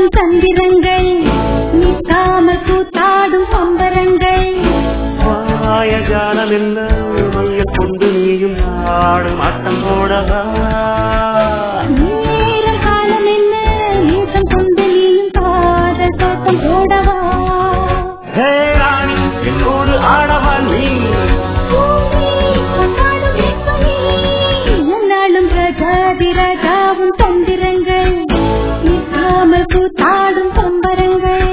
உன் தந்திரங்கள் நிற்காமல் கூத்தாடும் பம்பரங்கள் மாயஜாலம் என்ன மையம் கொண்டு நீயும் ஆடும் ஆட்டம் போடவா நேரம் காலம் என்ன நேசம் கொண்டு நீயும் காதல் தோட்டம் போடவா ஹே ராணி என்னோடு ஆடவா நீ பூமி கொண்டாடும் வெப்பமே, எந்நாளும் ராஜாதி ராஜாவும் தந்திரங்கள் நிற்காமல் கூத்தாடும் பம்பரங்கள்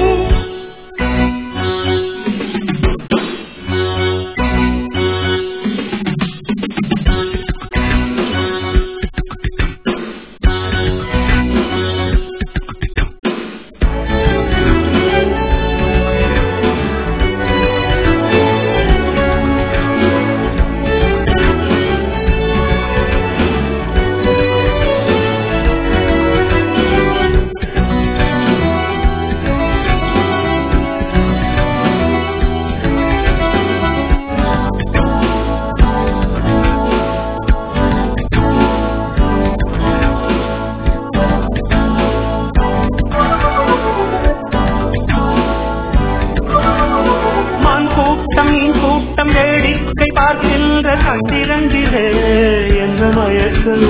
மான் கூட்டம் மீன் கூட்டம் வேடிக்கை பார்க்கின்ற கண்டிரண்டிலே என்ன மயக்கம்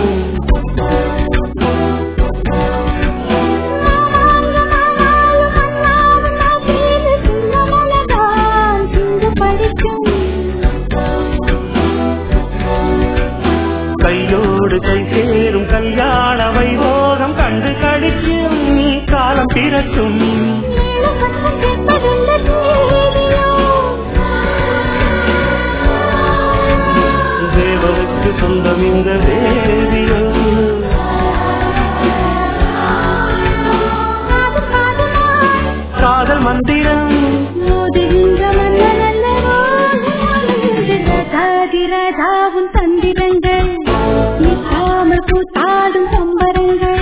கையோடு கை சேரும் கல்யாண வைபோகம் கண்டு கழிக்கும் நீ காலம் பிறக்கும் தேவருக்கு சொந்தம் இந்த வேதியம் காதல் மந்திரம் ராஜாவும் தந்திரங்கள் நிற்காமல் கூத்தாடும் சம்பரங்கள்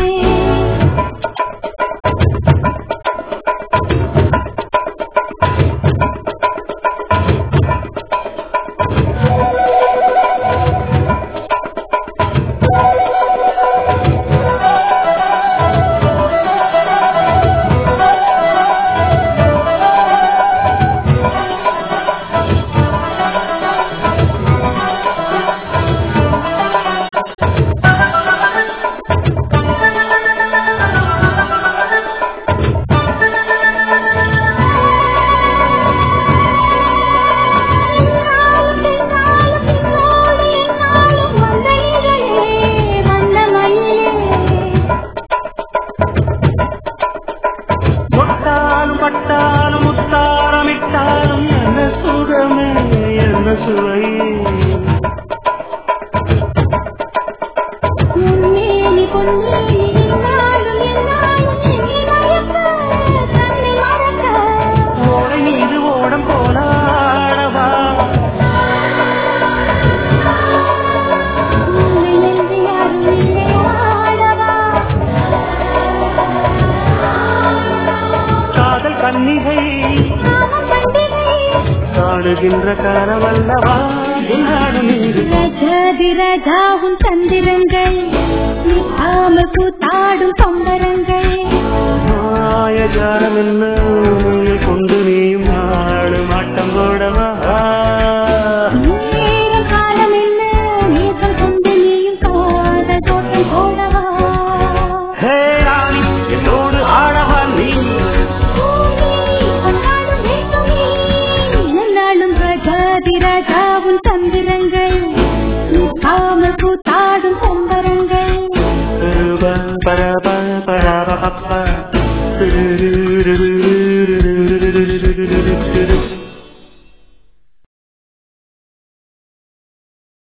தொட்டாலும் பட்டாலும் முத்தாரமிட்டாலும் என்ன சுகமே என்ன சுவை ஓடை மீது ஓடம் போலாடவா காதல் கன்னிகை காணுகின்ற கனவல்லவா என்னாடும் நீரு ராஜாவும் தந்திரங்கள் நிற்காமல் கூத்தாடும் பம்பரங்கள் மாயஜாலம் என்ன